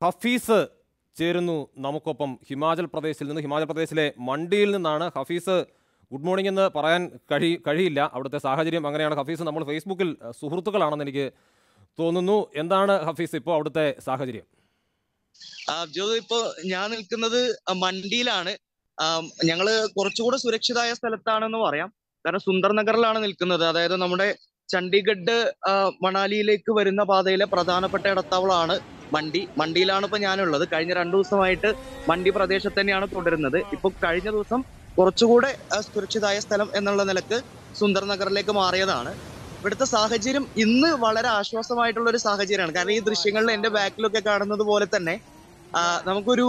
ഹഫീസ് ചേരുന്നു നമുക്കൊപ്പം ഹിമാചൽ പ്രദേശിൽ നിന്ന് ഹിമാചൽ പ്രദേശിലെ മണ്ടിയിൽ നിന്നാണ് ഹഫീസ് ഗുഡ് മോർണിംഗ് എന്ന് പറയാൻ കഴി കഴിയില്ല അവിടുത്തെ സാഹചര്യം അങ്ങനെയാണ് ഹഫീസ് നമ്മൾ ഫേസ്ബുക്കിൽ അഹ്, സുഹൃത്തുക്കളാണെന്ന് എനിക്ക് തോന്നുന്നു എന്താണ് ഹഫീസ് ഇപ്പോൾ അവിടുത്തെ സാഹചര്യം ആ, ജ്യോതി ഇപ്പോ ഞാൻ നിൽക്കുന്നത് മണ്ടിയിലാണ് ആം, ഞങ്ങള് കുറച്ചുകൂടെ സുരക്ഷിതമായ സ്ഥലത്താണെന്ന് പറയാം കാരണം സുന്ദർ നഗറിലാണ് നിൽക്കുന്നത് അതായത് നമ്മുടെ ചണ്ഡീഗഡ് ആ, മണാലിയിലേക്ക് വരുന്ന പാതയിലെ പ്രധാനപ്പെട്ട ഇടത്താവളമാണ് മണ്ടി മണ്ടിയിലാണ് ഇപ്പൊ ഞാനുള്ളത് കഴിഞ്ഞ രണ്ടു ദിവസമായിട്ട് മണ്ടി പ്രദേശത്ത് തന്നെയാണ് തുടരുന്നത് ഇപ്പൊ കഴിഞ്ഞ ദിവസം കുറച്ചുകൂടെ ആ, സുരക്ഷിതമായ സ്ഥലം എന്നുള്ള നിലക്ക് സുന്ദർ നഗറിലേക്ക് മാറിയതാണ് ഇവിടുത്തെ സാഹചര്യം ഇന്ന് വളരെ ആശ്വാസമായിട്ടുള്ള ഒരു സാഹചര്യമാണ് കാരണം ഈ ദൃശ്യങ്ങളിൽ എന്റെ ബാക്കിലൊക്കെ കാണുന്നത് പോലെ തന്നെ ആ, നമുക്കൊരു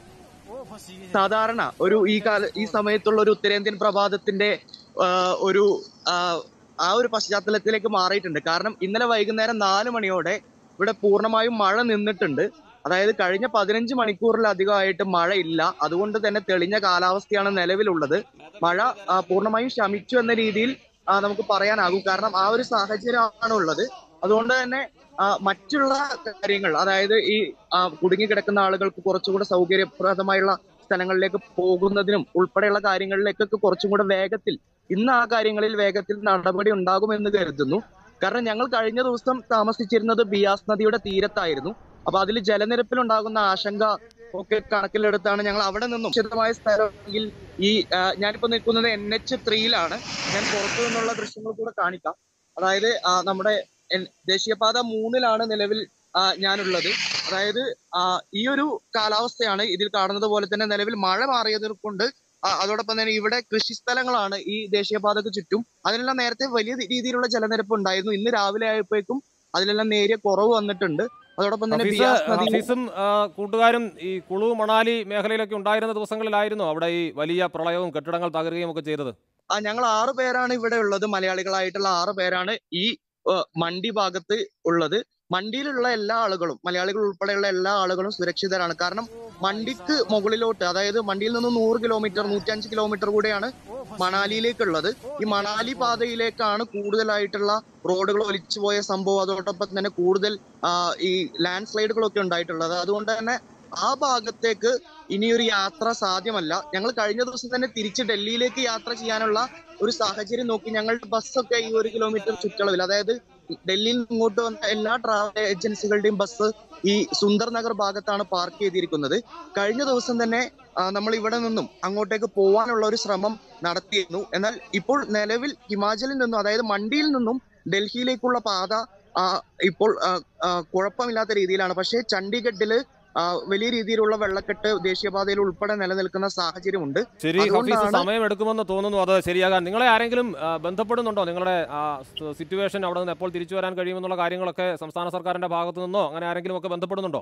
സാധാരണ ഒരു ഈ കാല ഈ സമയത്തുള്ള ഒരു ഉത്തരേന്ത്യൻ പ്രഭാതത്തിന്റെ ആ, ഒരു ആ, ആ ഒരു പശ്ചാത്തലത്തിലേക്ക് മാറിയിട്ടുണ്ട് കാരണം ഇന്നലെ വൈകുന്നേരം നാല് മണിയോടെ ഇവിടെ പൂർണ്ണമായും മഴ നിന്നിട്ടുണ്ട് അതായത് കഴിഞ്ഞ പതിനഞ്ച് മണിക്കൂറിലധികമായിട്ട് മഴയില്ല അതുകൊണ്ട് തന്നെ തെളിഞ്ഞ കാലാവസ്ഥയാണ് നിലവിലുള്ളത് മഴ ആ, പൂർണ്ണമായും ശമിച്ചു എന്ന രീതിയിൽ ആ, നമുക്ക് പറയാനാകും കാരണം ആ ഒരു സാഹചര്യമാണ് ഉള്ളത് അതുകൊണ്ട് തന്നെ ആ, മറ്റുള്ള കാര്യങ്ങൾ അതായത് ഈ ആ, കുടുങ്ങിക്കിടക്കുന്ന ആളുകൾക്ക് കുറച്ചുകൂടെ സൗകര്യപ്രദമായുള്ള സ്ഥലങ്ങളിലേക്ക് പോകുന്നതിനും ഉൾപ്പെടെയുള്ള കാര്യങ്ങളിലേക്കൊക്കെ കുറച്ചും കൂടെ വേഗത്തിൽ ഇന്ന് ആ കാര്യങ്ങളിൽ വേഗത്തിൽ നടപടി ഉണ്ടാകുമെന്ന് കരുതുന്നു കാരണം ഞങ്ങൾ കഴിഞ്ഞ ദിവസം താമസിച്ചിരുന്നത് ബിയാസ് നദിയുടെ തീരത്തായിരുന്നു അപ്പൊ അതിൽ ജലനിരപ്പിൽ ഉണ്ടാകുന്ന ആശങ്ക ഒക്കെ കണക്കിലെടുത്താണ് ഞങ്ങൾ അവിടെ നിന്നും ഉചിതമായ സ്ഥലമെങ്കിൽ ഈ ആ, ഞാനിപ്പോ നിൽക്കുന്നത് എൻ എച്ച് ത്രീയിലാണ് ഞാൻ പുറത്തു നിന്നുള്ള ദൃശ്യങ്ങൾ കൂടെ കാണിക്കാം അതായത് ആ, നമ്മുടെ എൻ- ദേശീയപാത മൂന്നിലാണ് നിലവിൽ ആ, ഞാനുള്ളത് അതായത് ആ, ഈ ഒരു കാലാവസ്ഥയാണ് ഇതിൽ കാണുന്നത് പോലെ തന്നെ നിലവിൽ മഴ മാറിയത് കൊണ്ട് ആ, അതോടൊപ്പം തന്നെ ഇവിടെ കൃഷിസ്ഥലങ്ങളാണ് ഈ ദേശീയപാതക്ക് ചുറ്റും അതിനെല്ലാം നേരത്തെ വലിയ രീതിയിലുള്ള ജലനിരപ്പ് ഉണ്ടായിരുന്നു ഇന്ന് രാവിലെ ആയപ്പോഴേക്കും അതിലെല്ലാം നേരിയ കുറവ് വന്നിട്ടുണ്ട് അതോടൊപ്പം തന്നെ ഹഫീസ് ബിയാസ് നദി ഹഫീസും ആ, കൂട്ടുകാരും ഈ കുളു മണാലി മേഖലയിലൊക്കെ ഉണ്ടായിരുന്ന ദിവസങ്ങളിലായിരുന്നു അവിടെ ഈ വലിയ പ്രളയവും കെട്ടിടങ്ങൾ തകരുകയും ഒക്കെ ചെയ്തത് ആ ഞങ്ങൾ ആറ് പേരാണ് ഇവിടെ ഉള്ളത് മലയാളികളായിട്ടുള്ള ആറ് പേരാണ് ഈ ഏഹ്, മണ്ടി ഭാഗത്ത് ഉള്ളത് മണ്ടിയിലുള്ള എല്ലാ ആളുകളും മലയാളികൾ ഉൾപ്പെടെയുള്ള എല്ലാ ആളുകളും സുരക്ഷിതരാണ് കാരണം മണ്ടിക്ക് മുകളിലോട്ട് അതായത് മണ്ടിയിൽ നിന്ന് നൂറ് കിലോമീറ്റർ നൂറ്റഞ്ച് കിലോമീറ്റർ കൂടെയാണ് മണാലിയിലേക്കുള്ളത് ഈ മണാലി പാതയിലേക്കാണ് കൂടുതലായിട്ടുള്ള റോഡുകൾ ഒലിച്ചു പോയ സംഭവം അതോടൊപ്പം തന്നെ കൂടുതൽ ആ, ഈ ലാൻഡ് സ്ലൈഡുകളൊക്കെ ഉണ്ടായിട്ടുള്ളത് അതുകൊണ്ട് തന്നെ ആ ഭാഗത്തേക്ക് ഇനിയൊരു യാത്ര സാധ്യമല്ല ഞങ്ങൾ കഴിഞ്ഞ ദിവസം തന്നെ തിരിച്ച് ഡൽഹിയിലേക്ക് യാത്ര ചെയ്യാനുള്ള ഒരു സാഹചര്യം നോക്കി ഞങ്ങളുടെ ബസ്സൊക്കെ ഈ ഒരു കിലോമീറ്റർ ചുറ്റളവിൽ അതായത് ഡൽഹിയിൽ നിന്ന് ഇങ്ങോട്ട് വന്ന എല്ലാ ട്രാവൽ ഏജൻസികളുടെയും ബസ് ഈ സുന്ദർ നഗർ ഭാഗത്താണ് പാർക്ക് ചെയ്തിരിക്കുന്നത് കഴിഞ്ഞ ദിവസം തന്നെ ആ, നമ്മൾ ഇവിടെ നിന്നും അങ്ങോട്ടേക്ക് പോകാനുള്ള ഒരു ശ്രമം നടത്തിയിരുന്നു എന്നാൽ ഇപ്പോൾ നിലവിൽ ഹിമാചലിൽ നിന്നും അതായത് മണ്ടിയിൽ നിന്നും ഡൽഹിയിലേക്കുള്ള പാത ആ, ഇപ്പോൾ ആ, ആ, കുഴപ്പമില്ലാത്ത രീതിയിലാണ് പക്ഷേ ചണ്ഡീഗഡില് ആ, വലിയ രീതിയിലുള്ള വെള്ളക്കെട്ട് ദേശീയപാതയിൽ ഉൾപ്പെടെ നിലനിൽക്കുന്ന സാഹചര്യമുണ്ട് ശരി ഹഫീസ് അതുകൊണ്ടാണ് സമയമെടുക്കുമെന്ന് തോന്നുന്നു അത് ശരിയാകാൻ നിങ്ങളെ ആരെങ്കിലും ആ, ബന്ധപ്പെടുന്നുണ്ടോ നിങ്ങളുടെ ആ സ് സിറ്റുവേഷൻ അവിടെ നിന്ന് എപ്പോൾ തിരിച്ചു വരാൻ കഴിയുമെന്നുള്ള കാര്യങ്ങളൊക്കെ സംസ്ഥാന സർക്കാരിന്റെ ഭാഗത്തു നിന്നോ അങ്ങനെ ആരെങ്കിലും ഒക്കെ ബന്ധപ്പെടുന്നുണ്ടോ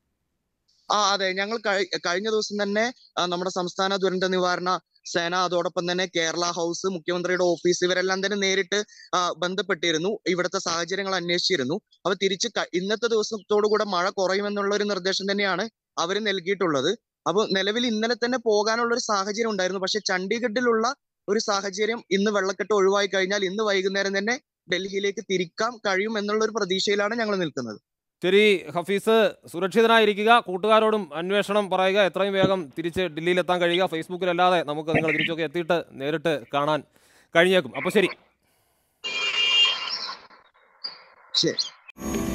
ആ അതെ ഞങ്ങൾ കഴി- കഴിഞ്ഞ ദിവസം തന്നെ ആ, നമ്മുടെ സംസ്ഥാന ദുരന്ത നിവാരണ സേന അതോടൊപ്പം തന്നെ കേരള ഹൗസ് മുഖ്യമന്ത്രിയുടെ ഓഫീസ് ഇവരെല്ലാം തന്നെ നേരിട്ട് ആ, ബന്ധപ്പെട്ടിരുന്നു ഇവിടുത്തെ സാഹചര്യങ്ങൾ അന്വേഷിച്ചിരുന്നു അപ്പൊ തിരിച്ച് ക- ഇന്നത്തെ ദിവസത്തോടു കൂടെ മഴ കുറയുമെന്നുള്ള ഒരു നിർദ്ദേശം തന്നെയാണ് അവർ നൽകിയിട്ടുള്ളത് അപ്പൊ നിലവിൽ ഇന്നലെ തന്നെ പോകാനുള്ള ഒരു സാഹചര്യം ഉണ്ടായിരുന്നു പക്ഷെ ചണ്ഡീഗഡിലുള്ള ഒരു സാഹചര്യം ഇന്ന് വെള്ളക്കെട്ട് ഒഴിവായി കഴിഞ്ഞാൽ ഇന്ന് വൈകുന്നേരം തന്നെ ഡൽഹിയിലേക്ക് തിരിക്കാൻ കഴിയും എന്നുള്ള ഒരു പ്രതീക്ഷയിലാണ് ഞങ്ങൾ നിൽക്കുന്നത് ശരി ഹഫീസ് സുരക്ഷിതനായിരിക്കുക കൂട്ടുകാരോടും അന്വേഷണം പറയുക എത്രയും വേഗം തിരിച്ച് ഡൽഹിയിലെത്താൻ കഴിയുക ഫേസ്ബുക്കിലല്ലാതെ നമുക്ക് നിങ്ങൾ തിരിച്ചൊക്കെ എത്തിയിട്ട് നേരിട്ട് കാണാൻ കഴിഞ്ഞേക്കും അപ്പോൾ ശരി ശരി